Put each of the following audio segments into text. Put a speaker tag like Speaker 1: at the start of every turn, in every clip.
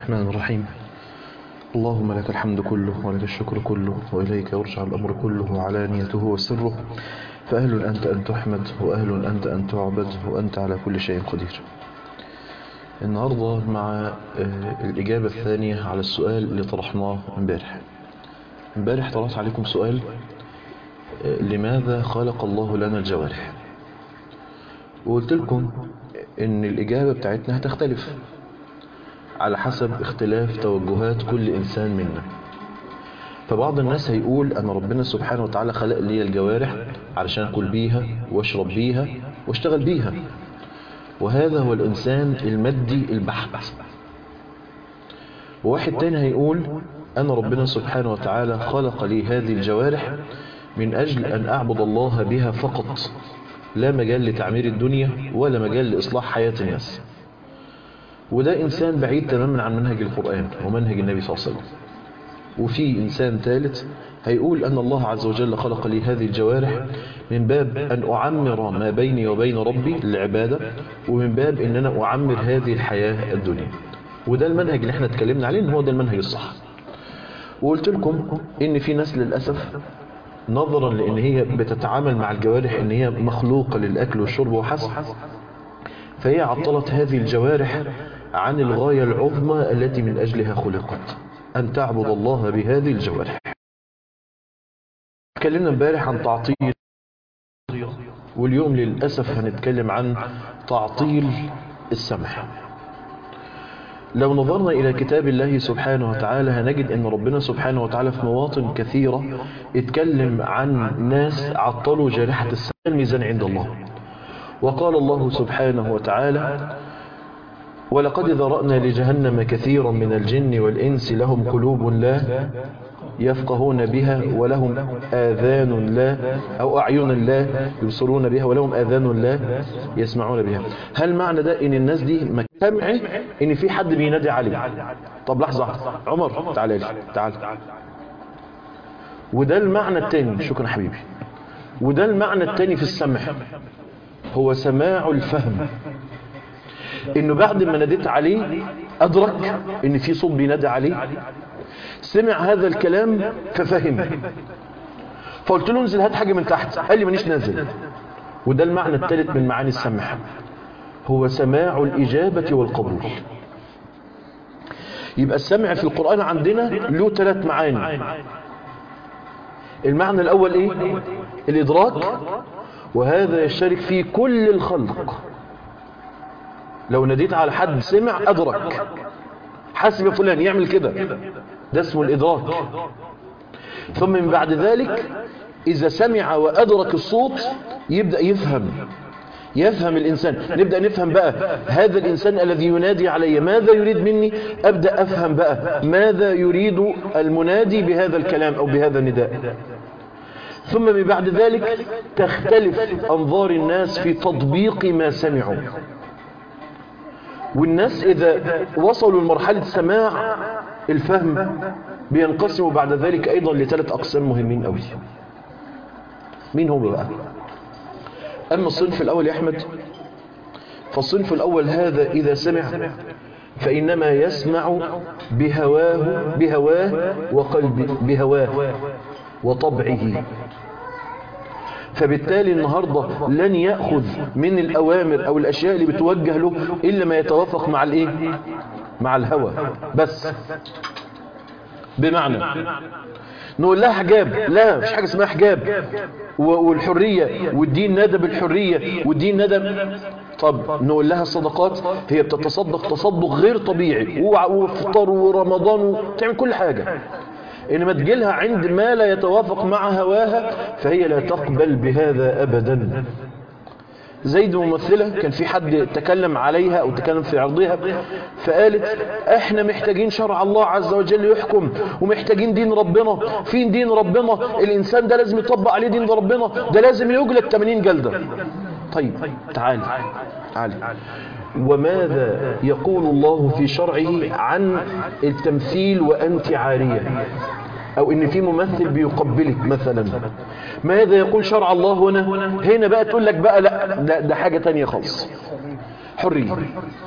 Speaker 1: الرحمن الرحيم اللهم لك الحمد كله ولك الشكر كله وإليك يرجع الأمر كله علانيته وسره فأهل أنت أن تحمد وأهل أنت أن تعبد وأنت على كل شيء قدير النهاردة مع الإجابة الثانية على السؤال اللي طرحناه امبارح امبارح طرحت عليكم سؤال لماذا خلق الله لنا الجوارح وقلت لكم ان الإجابة بتاعتنا هتختلف على حسب اختلاف توجهات كل إنسان منا فبعض الناس هيقول أن ربنا سبحانه وتعالى خلق لي الجوارح علشان أكل بيها واشرب بيها واشتغل بيها وهذا هو الإنسان المادي البحت وواحد تاني هيقول أن ربنا سبحانه وتعالى خلق لي هذه الجوارح من أجل أن أعبد الله بها فقط لا مجال لتعمير الدنيا ولا مجال لإصلاح حياة الناس وده إنسان بعيد تماما عن منهج القرآن ومنهج النبي صلى الله عليه وسلم وفي إنسان ثالث هيقول أن الله عز وجل خلق لي هذه الجوارح من باب أن أعمر ما بيني وبين ربي للعبادة ومن باب أن أنا أعمر هذه الحياة الدنيا وده المنهج اللي احنا اتكلمنا عليه ان هو ده المنهج الصح وقلت لكم ان في ناس للأسف نظرا لان هي بتتعامل مع الجوارح ان هي مخلوقة للأكل والشرب وحسب فهي عطلت هذه الجوارح عن الغاية العظمى التي من أجلها خلقت أن تعبد الله بهذه الجوارح تكلمنا امبارح عن تعطيل واليوم للأسف هنتكلم عن تعطيل السمع لو نظرنا إلى كتاب الله سبحانه وتعالى هنجد أن ربنا سبحانه وتعالى في مواطن كثيرة اتكلم عن ناس عطلوا جارحة السمع الميزان عند الله وقال الله سبحانه وتعالى ولقد ذرأنا لجهنم كثيرا من الجن والإنس لهم قلوب لا يفقهون بها ولهم آذان لا أو أعين لا يبصرون بها ولهم آذان لا يسمعون بها هل معنى ده إن الناس دي مجتمع إن في حد بينادي عليه طب لحظة عمر تعالى لي تعال وده المعنى التاني شكرا حبيبي وده المعنى التاني في السمع هو سماع الفهم انه بعد ما ناديت عليه ادرك ان في صوت بينادي عليه سمع هذا الكلام ففهم فقلت له انزل هات حاجه من تحت قال لي مانيش نازل وده المعنى الثالث من معاني السمع هو سماع الاجابه والقبول يبقى السمع في القران عندنا له ثلاث معاني المعنى الاول ايه الادراك وهذا يشترك فيه كل الخلق لو ناديت على حد سمع أدرك حسب فلان يعمل كده ده اسمه الإدراك ثم من بعد ذلك إذا سمع وأدرك الصوت يبدأ يفهم يفهم الإنسان نبدأ نفهم بقى هذا الإنسان الذي ينادي علي ماذا يريد مني أبدأ أفهم بقى ماذا يريد المنادي بهذا الكلام أو بهذا النداء ثم من بعد ذلك تختلف أنظار الناس في تطبيق ما سمعوا والناس إذا وصلوا لمرحلة سماع الفهم بينقسموا بعد ذلك أيضا لثلاث أقسام مهمين أوي مين هم بقى أما الصنف الأول يا أحمد فالصنف الأول هذا إذا سمع فإنما يسمع بهواه بهواه وقلب بهواه وطبعه فبالتالي النهاردة لن يأخذ من الأوامر أو الأشياء اللي بتوجه له إلا ما يتوافق مع الإيه مع الهوى بس بمعنى نقول لها حجاب لا مش حاجة اسمها حجاب والحرية والدين نادى بالحرية والدين نادى طب نقول لها الصدقات هي بتتصدق تصدق غير طبيعي وفطر ورمضان وتعمل كل حاجة إنما تجيلها عند ما لا يتوافق مع هواها فهي لا تقبل بهذا أبدا زيد ممثلة كان في حد تكلم عليها أو تكلم في عرضها فقالت احنا محتاجين شرع الله عز وجل يحكم ومحتاجين دين ربنا فين دين ربنا الإنسان ده لازم يطبق عليه دين ربنا ده لازم يجلد 80 جلدة طيب تعالي تعالي وماذا يقول الله في شرعه عن التمثيل وأنت عارية أو إن في ممثل بيقبلك مثلا ماذا يقول شرع الله هنا هنا بقى تقول لك بقى لا ده, ده حاجة تانية خالص حرية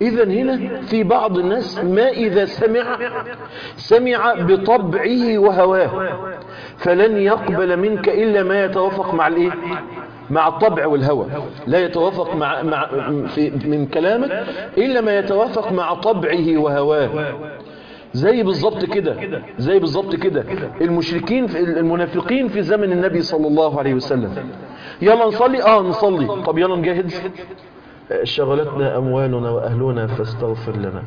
Speaker 1: إذا هنا في بعض الناس ما إذا سمع سمع بطبعه وهواه فلن يقبل منك إلا ما يتوافق مع الإيه؟ مع الطبع والهوى لا يتوافق مع, مع في من كلامك إلا ما يتوافق مع طبعه وهواه زي بالظبط كده زي بالظبط كده المشركين في المنافقين في زمن النبي صلى الله عليه وسلم يلا نصلي اه نصلي طب يلا نجاهد شغلتنا أموالنا وأهلنا فاستغفر لنا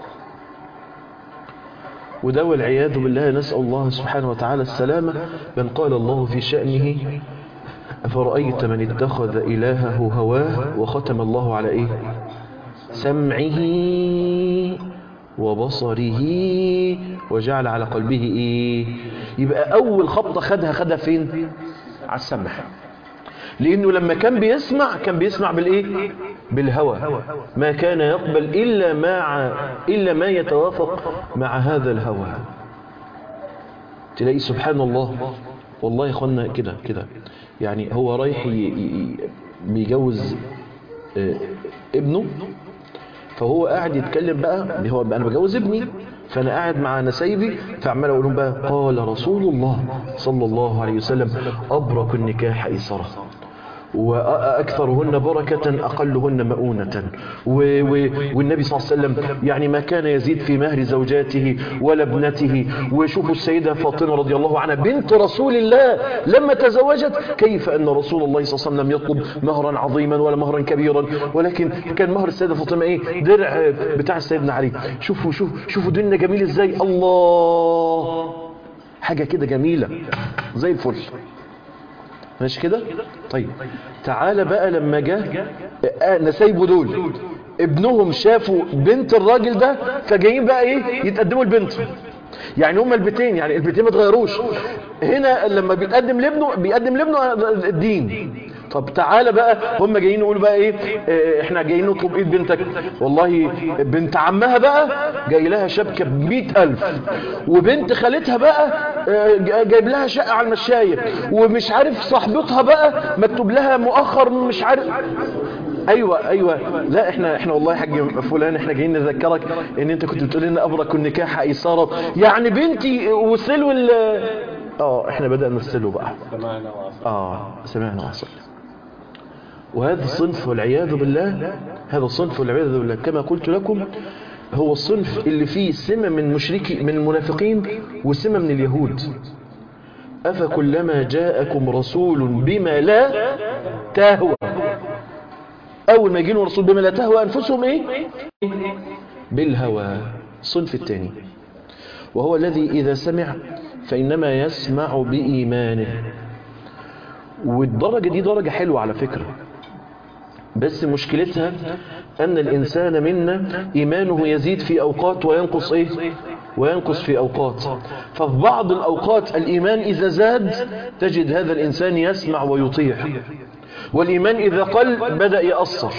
Speaker 1: وده والعياذ بالله نسأل الله سبحانه وتعالى السلامة من قال الله في شأنه أفرأيت من اتخذ إلهه هواه وختم الله على إيه سمعه وبصره وجعل على قلبه إيه يبقى أول خبطة خدها خدها فين على السمع لأنه لما كان بيسمع كان بيسمع بالإيه بالهوى ما كان يقبل إلا مع إلا ما يتوافق مع هذا الهوى تلاقي سبحان الله والله يا اخوانا كده كده يعني هو رايح ي- ي- بيجوز آه، ابنه فهو قاعد يتكلم بقى هو انا بجوز ابني فانا قاعد مع نسايبي فعمال اقول لهم بقى قال رسول الله صلى الله عليه وسلم ابرك النكاح ايسره وأكثرهن بركة أقلهن مؤونة و و والنبي صلى الله عليه وسلم يعني ما كان يزيد في مهر زوجاته ولا ابنته وشوفوا السيدة فاطمة رضي الله عنها بنت رسول الله لما تزوجت كيف أن رسول الله صلى الله عليه وسلم يطلب مهرا عظيما ولا مهرا كبيرا ولكن كان مهر السيدة فاطمة إيه درع بتاع سيدنا علي شوفوا شوفوا شوفوا ديننا جميل إزاي الله حاجة كده جميلة زي الفل ماشي كده طيب تعالى بقى لما جه آه نسايبه دول ابنهم شافوا بنت الراجل ده فجايين بقى ايه يتقدموا لبنته يعني هما البيتين يعني البيتين ما اتغيروش هنا لما بيتقدم لابنه بيقدم لابنه الدين طب تعالى بقى هم جايين يقولوا بقى ايه اه احنا جايين نطلب ايد بنتك والله بنت عمها بقى جاي لها شبكة بمئة الف وبنت خالتها بقى اه جايب لها شقة على المشاية ومش عارف صاحبتها بقى مكتوب لها مؤخر مش عارف ايوه ايوه لا احنا احنا والله يا حاج فلان احنا جايين نذكرك ان انت كنت بتقول لنا ابرك النكاح ايساره يعني بنتي وسلو ال اه احنا بدانا نسلو بقى
Speaker 2: سمعنا وعصينا
Speaker 1: اه سمعنا وعصينا وهذا الصنف والعياذ بالله هذا الصنف والعياذ بالله كما قلت لكم هو الصنف اللي فيه سمة من مشركي من المنافقين وسمة من اليهود أفكلما جاءكم رسول بما لا تهوى أول ما يجينا رسول بما لا تهوى أنفسهم إيه بالهوى الصنف الثاني وهو الذي إذا سمع فإنما يسمع بإيمانه والدرجة دي درجة حلوة على فكرة بس مشكلتها أن الإنسان منا إيمانه يزيد في أوقات وينقص إيه وينقص في أوقات ففي بعض الأوقات الإيمان إذا زاد تجد هذا الإنسان يسمع ويطيع والإيمان إذا قل بدأ يأثر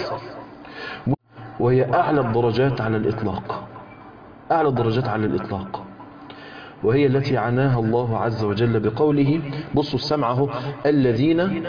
Speaker 1: وهي أعلى الدرجات على الإطلاق أعلى الدرجات على الإطلاق وهي التي عناها الله عز وجل بقوله بصوا السمعه الذين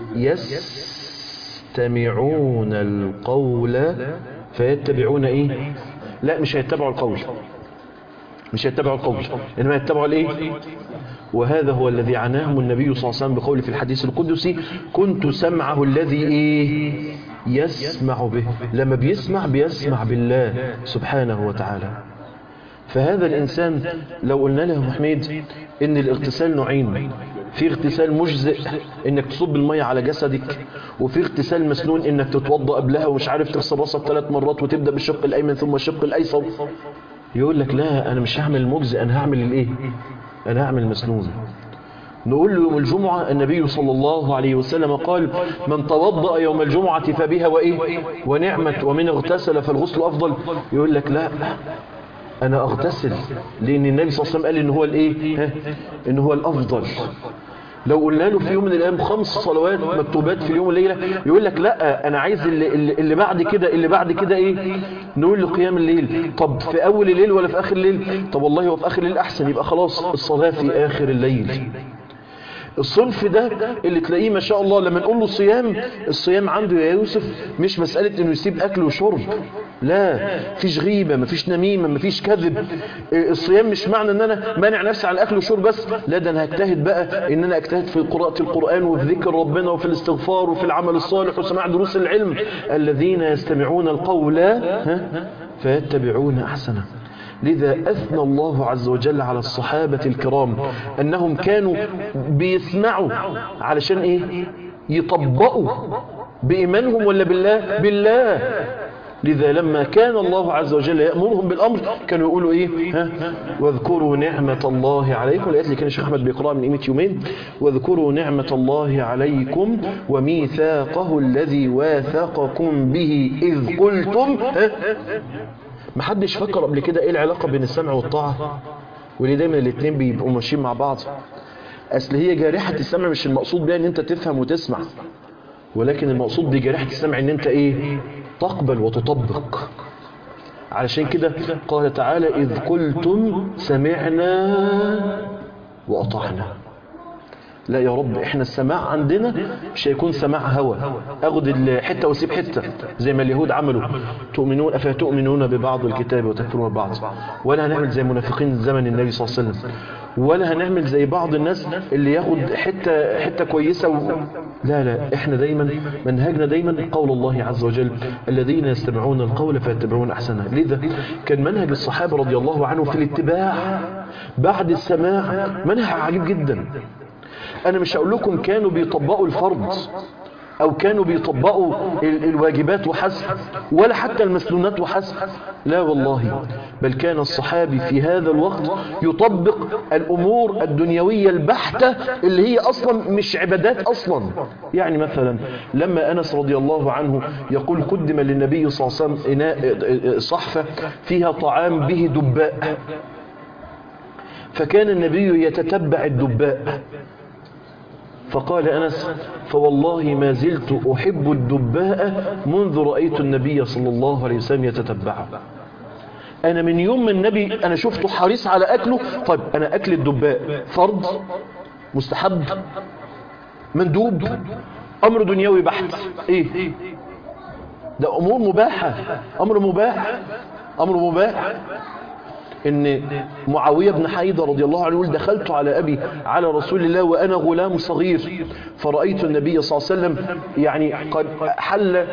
Speaker 1: يستمعون القول فيتبعون ايه لا مش هيتبعوا القول مش هيتبعوا القول انما يتبعوا الايه وهذا هو الذي عناهم النبي صلى الله عليه وسلم بقوله في الحديث القدسي كنت سمعه الذي ايه يسمع به لما بيسمع بيسمع بالله سبحانه وتعالى فهذا الإنسان لو قلنا له يا حميد إن الاغتسال نوعين في اغتسال مجزئ إنك تصب المية على جسدك وفي اغتسال مسنون إنك تتوضأ قبلها ومش عارف تغسل راسك ثلاث مرات وتبدأ بالشق الأيمن ثم الشق الأيسر يقول لك لا أنا مش هعمل المجزئ أنا هعمل الإيه أنا هعمل مسنون نقول له يوم الجمعة النبي صلى الله عليه وسلم قال من توضأ يوم الجمعة فبها وإيه ونعمت ومن اغتسل فالغسل أفضل يقول لك لا انا اغتسل لان النبي صلى الله عليه وسلم قال ان هو الايه ها؟ ان هو الافضل لو قلنا له في يوم من الايام خمس صلوات مكتوبات في اليوم والليله يقول لك لا انا عايز اللي, اللي اللي بعد كده اللي بعد كده ايه نقول له قيام الليل طب في اول الليل ولا في اخر الليل طب والله هو في اخر الليل احسن يبقى خلاص الصلاه في اخر الليل الصنف ده اللي تلاقيه ما شاء الله لما نقول له صيام الصيام عنده يا يوسف مش مسألة انه يسيب اكل وشرب لا فيش غيبة مفيش نميمة مفيش كذب الصيام مش معنى ان انا مانع نفسي عن الاكل والشرب بس لا ده انا هجتهد بقى ان انا اجتهد في قراءة القرآن وفي ذكر ربنا وفي الاستغفار وفي العمل الصالح وسماع دروس العلم الذين يستمعون القول ها فيتبعون احسنه لذا أثنى الله عز وجل على الصحابة الكرام أنهم كانوا بيسمعوا علشان إيه يطبقوا بإيمانهم ولا بالله بالله لذا لما كان الله عز وجل يأمرهم بالأمر كانوا يقولوا إيه ها واذكروا نعمة الله عليكم الآيات اللي كان الشيخ أحمد بيقرأها من قيمة يومين واذكروا نعمة الله عليكم وميثاقه الذي واثقكم به إذ قلتم ها محدش فكر قبل كده ايه العلاقة بين السمع والطاعة وليه دايما الاثنين بيبقوا ماشيين مع بعض اصل هي جارحة السمع مش المقصود بيها ان انت تفهم وتسمع ولكن المقصود بجارحة السمع ان انت ايه تقبل وتطبق علشان كده قال تعالى اذ قلتم سمعنا واطعنا لا يا رب احنا السماع عندنا مش هيكون سماع هوى اخد الحته واسيب حته زي ما اليهود عملوا تؤمنون افتؤمنون ببعض الكتاب وتكفرون ببعض ولا هنعمل زي منافقين زمن النبي صلى الله عليه وسلم ولا هنعمل زي بعض الناس اللي ياخد حته حته كويسه و... لا لا احنا دايما منهجنا دايما قول الله عز وجل الذين يستمعون القول فيتبعون احسنه لذا كان منهج الصحابه رضي الله عنهم في الاتباع بعد السماع منهج عجيب جدا انا مش هقول لكم كانوا بيطبقوا الفرض او كانوا بيطبقوا الواجبات وحسب ولا حتى المسنونات وحسب لا والله بل كان الصحابي في هذا الوقت يطبق الامور الدنيوية البحتة اللي هي اصلا مش عبادات اصلا يعني مثلا لما انس رضي الله عنه يقول قدم للنبي صلى الله عليه وسلم إناء صحفة فيها طعام به دباء فكان النبي يتتبع الدباء فقال أنس فوالله ما زلت أحب الدباء منذ رأيت النبي صلى الله عليه وسلم يتتبعه أنا من يوم من النبي أنا شفته حريص على أكله طيب أنا أكل الدباء فرض مستحب مندوب أمر دنيوي بحت إيه ده أمور مباحة أمر مباح أمر مباح ان معاوية بن حيدة رضي الله عنه يقول دخلت على أبي على رسول الله وأنا غلام صغير فرأيت النبي صلى الله عليه وسلم يعني قد حل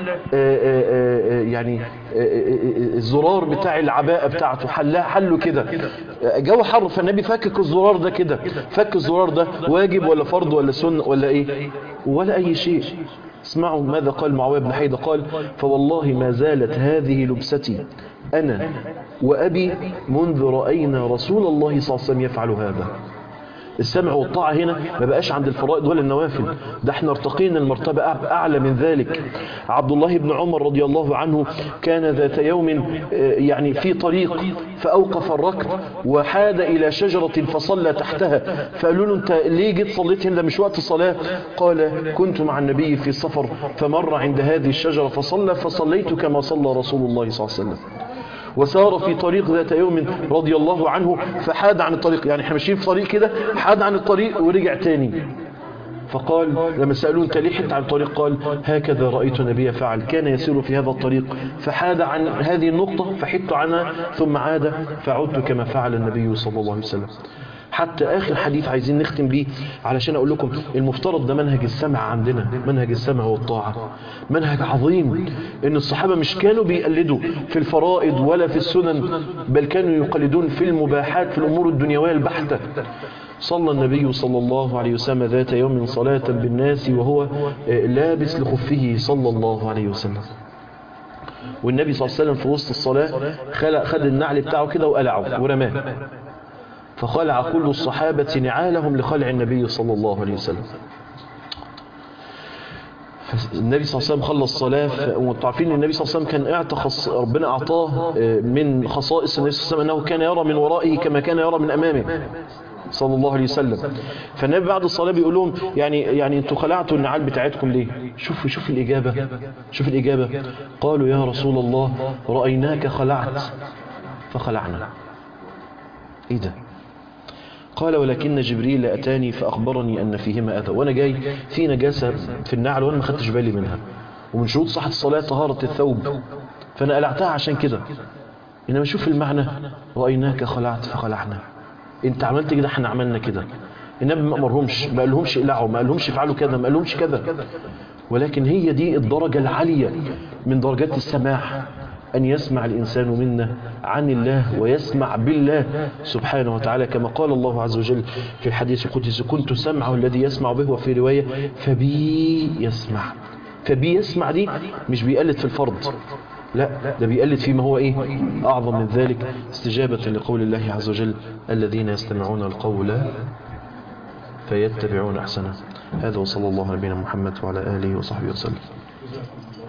Speaker 1: يعني الزرار بتاع العباءة بتاعته حلها حله كده جو حر فالنبي فكك الزرار ده كده فك الزرار ده واجب ولا فرض ولا سنة ولا ايه ولا اي شيء اسمعوا ماذا قال معاوية بن حيدة قال فوالله ما زالت هذه لبستي أنا وأبي منذ رأينا رسول الله صلى الله عليه وسلم يفعل هذا السمع والطاعة هنا ما بقاش عند الفرائض ولا النوافل ده احنا ارتقينا المرتبة أعلى من ذلك عبد الله بن عمر رضي الله عنه كان ذات يوم يعني في طريق فأوقف الركب وحاد إلى شجرة فصلى تحتها فقالوا له انت ليه جيت صليت هنا مش وقت صلاة قال كنت مع النبي في السفر فمر عند هذه الشجرة فصلى فصليت كما صلى رسول الله صلى الله عليه وسلم وسار في طريق ذات يوم رضي الله عنه فحاد عن الطريق يعني احنا ماشيين في طريق كده حاد عن الطريق ورجع تاني فقال لما سألوه انت ليه حدت عن الطريق قال هكذا رأيت النبي فعل كان يسير في هذا الطريق فحاد عن هذه النقطة فحدت عنها ثم عاد فعدت كما فعل النبي صلى الله عليه وسلم حتى آخر حديث عايزين نختم بيه علشان أقول لكم المفترض ده منهج السمع عندنا منهج السمع والطاعة منهج عظيم إن الصحابة مش كانوا بيقلدوا في الفرائض ولا في السنن بل كانوا يقلدون في المباحات في الأمور الدنيوية البحتة صلى النبي صلى الله عليه وسلم ذات يوم صلاة بالناس وهو لابس لخفه صلى الله عليه وسلم والنبي صلى الله عليه وسلم في وسط الصلاة خد النعل بتاعه كده وقلعه ورماه فخلع كل الصحابة نعالهم لخلع النبي صلى الله عليه وسلم النبي صلى الله عليه وسلم خلص صلاة وانتم عارفين ان النبي صلى الله عليه وسلم كان اعتخص ربنا اعطاه من خصائص النبي صلى الله عليه وسلم انه كان يرى من ورائه كما كان يرى من امامه صلى الله عليه وسلم فالنبي بعد الصلاة بيقول لهم يعني يعني انتوا خلعتوا النعال بتاعتكم ليه شوف شوف الإجابة شوف الإجابة قالوا يا رسول الله رأيناك خلعت فخلعنا ايه ده قال ولكن جبريل أتاني فأخبرني أن فيهما أذى وأنا جاي في نجاسة في النعل وأنا ما خدتش بالي منها ومن شروط صحة الصلاة طهارة الثوب فأنا قلعتها عشان كده إنما شوف المعنى رأيناك خلعت فخلعنا أنت عملت كده احنا عملنا كده النبي ما أمرهمش ما قالهمش اقلعوا ما قالهمش افعلوا كذا ما قالهمش كذا ولكن هي دي الدرجة العالية من درجات السماع أن يسمع الإنسان منا عن الله ويسمع بالله سبحانه وتعالى كما قال الله عز وجل في الحديث القدسي كنت سمعه الذي يسمع به وفي رواية فبي يسمع فبي يسمع دي مش بيقلد في الفرض لا ده بيقلد فيما هو ايه اعظم من ذلك استجابة لقول الله عز وجل الذين يستمعون القول فيتبعون احسنه هذا وصلى الله على نبينا محمد وعلى اله وصحبه وسلم